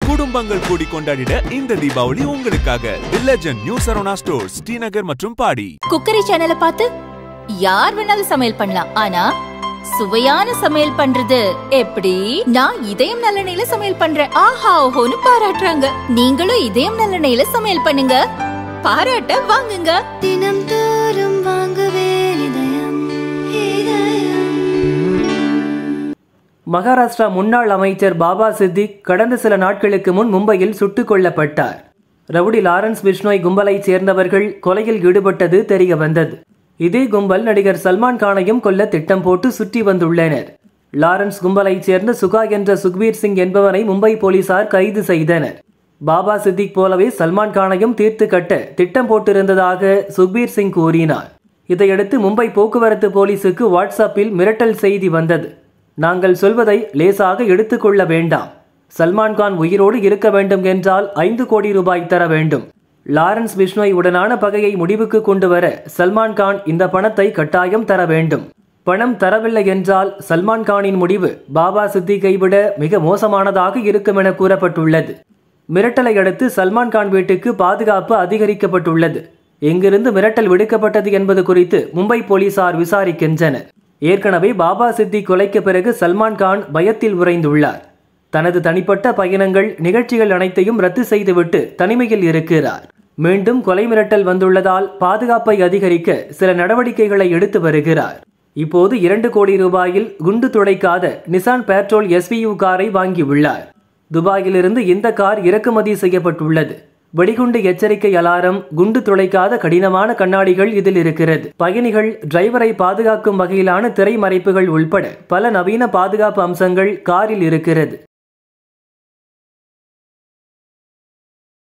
குடும்பங்கள் கூடி கொண்டாடிட இந்த தீபாவளி உங்களுக்காக the legend new Saravana stores Srinagar மற்றும் பாடி குக்கரி சேனலை பார்த்து யார் வேணாலும் சமையல் பண்ணலாம் ஆனா சுவையான சமையல் பண்றது எப்படி நான் இதயம் நல்லெண்ணெயில சமையல் பண்றேன் ஆஹா ஓஹோன்னு பாராட்டுறாங்க நீங்களும் இதயம் நல்லெண்ணெயில சமையல் பண்ணுங்க பாராட்ட வாங்குங்க தினம் தோறும் வாங்குவே இதயம் இதயம் மகாராஷ்டிரா முன்னாள் அமைச்சர் பாபா சித்திக் கடந்த சில நாட்களுக்கு முன் மும்பையில் சுட்டுக் கொல்லப்பட்டார் ரவுடி லாரன்ஸ் பிஷ்னோய் கும்பலைச் சேர்ந்தவர்கள் கொலையில் ஈடுபட்டது தெரிய வந்தது இதே கும்பல் நடிகர் சல்மான் கானையும் கொல்ல திட்டம் போட்டு சுற்றி வந்துள்ளனர் லாரன்ஸ் கும்பலைச் சேர்ந்த சுகா என்ற சுக்பீர் சிங் என்பவனை மும்பை போலீசார் கைது செய்தனர் பாபா சித்திக் போலவே சல்மான் கானையும் தீர்த்து கட்ட திட்டம் போட்டிருந்ததாக சுக்பீர் சிங் கூறினார் இதையடுத்து மும்பை போக்குவரத்து போலீசுக்கு வாட்ஸ்அப்பில் மிரட்டல் செய்தி வந்தது நாங்கள் சொல்வதை லேசாக எடுத்துக்கொள்ள வேண்டாம் சல்மான் கான் உயிரோடு இருக்க வேண்டும் என்றால் ஐந்து கோடி ரூபாய் தர வேண்டும் லாரன்ஸ் பிஷ்னோய் உடனான பகையை முடிவுக்கு கொண்டு வர சல்மான் கான் இந்த பணத்தை கட்டாயம் தர வேண்டும் பணம் தரவில்லை என்றால் சல்மான் கானின் முடிவு பாபா சித்திகை விட மிக மோசமானதாக இருக்கும் என கூறப்பட்டுள்ளது மிரட்டலை அடுத்து சல்மான் கான் வீட்டுக்கு பாதுகாப்பு அதிகரிக்கப்பட்டுள்ளது எங்கிருந்து மிரட்டல் விடுக்கப்பட்டது என்பது குறித்து மும்பை போலீசார் விசாரிக்கின்றனர் ஏற்கனவே பாபா சித்தி கொலைக்கு பிறகு சல்மான் கான் பயத்தில் உறைந்துள்ளார் தனது தனிப்பட்ட பயணங்கள் நிகழ்ச்சிகள் அனைத்தையும் ரத்து செய்துவிட்டு தனிமையில் இருக்கிறார் மீண்டும் கொலை மிரட்டல் வந்துள்ளதால் பாதுகாப்பை அதிகரிக்க சில நடவடிக்கைகளை எடுத்து வருகிறார் இப்போது இரண்டு கோடி ரூபாயில் குண்டு துளைக்காத நிசான் பேட்ரோல் எஸ்வியூ காரை வாங்கியுள்ளார் துபாயிலிருந்து இந்த கார் இறக்குமதி செய்யப்பட்டுள்ளது வெடிகுண்டு எச்சரிக்கை அலாரம் குண்டு துளைக்காத கடினமான கண்ணாடிகள் இதில் இருக்கிறது பயணிகள் டிரைவரை பாதுகாக்கும் வகையிலான திரைமறைப்புகள் உள்பட பல நவீன பாதுகாப்பு அம்சங்கள் காரில் இருக்கிறது